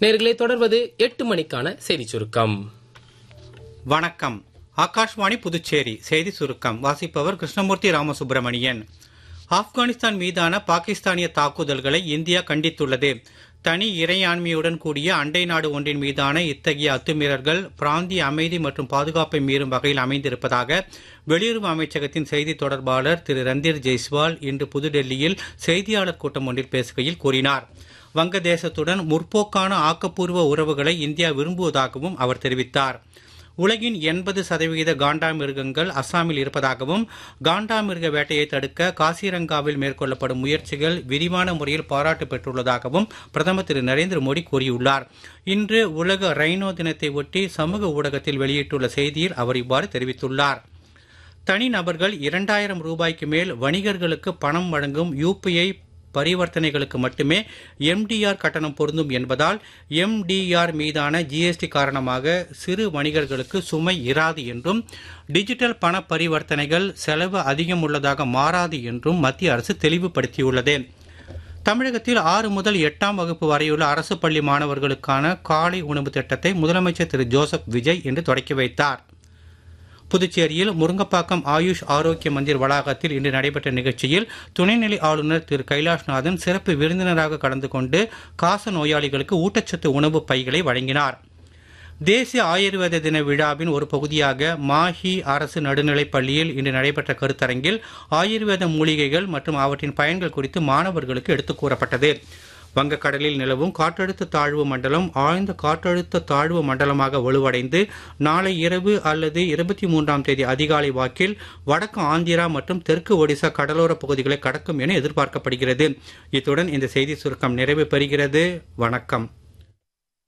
நேர்களே தொடர்வது எட்டு மணிக்கான செய்தி சுருக்கம் வணக்கம் ஆகாஷ்வாணி புதுச்சேரி செய்தி சுருக்கம் வாசிப்பவர் கிருஷ்ணமூர்த்தி ராமசுப்பிரமணியன் ஆப்கானிஸ்தான் மீதான பாகிஸ்தானிய தாக்குதல்களை இந்தியா கண்டித்துள்ளது தனி இறையாண்மையுடன் கூடிய அண்டை நாடு ஒன்றின் மீதான இத்தகைய அத்துமீறல்கள் பிராந்திய அமைதி மற்றும் பாதுகாப்பை மீறும் வகையில் அமைந்திருப்பதாக வெளியுறவு அமைச்சகத்தின் செய்தி தொடர்பாளர் திரு ரந்தீர் ஜெய்ஸ்வால் இன்று புதுடெல்லியில் செய்தியாளர் கூட்டம் ஒன்றில் பேசுகையில் கூறினார் வங்கதேசத்துடன் முற்போக்கான ஆக்கப்பூர்வ உறவுகளை இந்தியா விரும்புவதாகவும் அவர் தெரிவித்தார் உலகின் எண்பது சதவிகித காண்டாமிருகங்கள் அஸ்ஸாமில் இருப்பதாகவும் காண்டாமிருக வேட்டையை தடுக்க காசிரங்காவில் மேற்கொள்ளப்படும் முயற்சிகள் விரிவான முறையில் பாராட்டு பெற்றுள்ளதாகவும் பிரதமர் திரு நரேந்திர மோடி கூறியுள்ளார் இன்று உலக ரைனோ தினத்தை ஒட்டி சமூக ஊடகத்தில் வெளியிட்டுள்ள செய்தியில் அவர் இவ்வாறு தெரிவித்துள்ளார் தனிநபர்கள் இரண்டாயிரம் ரூபாய்க்கு மேல் வணிகர்களுக்கு பணம் வழங்கும் யூபிஐ பரிவர்த்தனைகளுக்கு மட்டுமே எம்டிஆர் கட்டணம் பொருந்தும் என்பதால் எம்டிஆர் மீதான ஜிஎஸ்டி காரணமாக சிறு வணிகர்களுக்கு சுமை இராது என்றும் டிஜிட்டல் பண பரிவர்த்தனைகள் செலவு அதிகம் உள்ளதாக மாறாது என்றும் மத்திய அரசு தெளிவுபடுத்தியுள்ளது தமிழகத்தில் ஆறு முதல் எட்டாம் வகுப்பு வரையுள்ள அரசு பள்ளி மாணவர்களுக்கான காலை உணவு திட்டத்தை முதலமைச்சர் திரு ஜோசப் விஜய் இன்று தொடக்கி வைத்தார் புதுச்சேரியில் முருங்கப்பாக்கம் ஆயுஷ் ஆரோக்கிய மந்திர் வளாகத்தில் இன்று நடைபெற்ற நிகழ்ச்சியில் துணைநிலை ஆளுநர் திரு கைலாஷ்நாதன் சிறப்பு விருந்தினராக கலந்து கொண்டு காச நோயாளிகளுக்கு ஊட்டச்சத்து உணவு பைகளை வழங்கினார் தேசிய ஆயுர்வேத தின விழாவின் ஒரு பகுதியாக மாஹி அரசு நடுநிலைப் பள்ளியில் இன்று நடைபெற்ற கருத்தரங்கில் ஆயுர்வேத மூலிகைகள் மற்றும் அவற்றின் பயன்கள் குறித்து மாணவர்களுக்கு எடுத்துக் கூறப்பட்டது வங்கக்கடலில் நிலவும் காற்றழுத்த தாழ்வு மண்டலம் ஆழ்ந்த காற்றழுத்த தாழ்வு மண்டலமாக வலுவடைந்து நாளை இரவு அல்லது இருபத்தி மூன்றாம் தேதி அதிகாலை வாக்கில் வடக்கு ஆந்திரா மற்றும் தெற்கு ஒடிசா கடலோர பகுதிகளை கடக்கும் என எதிர்பார்க்கப்படுகிறது இத்துடன் இந்த செய்தி சுருக்கம் நிறைவு பெறுகிறது வணக்கம்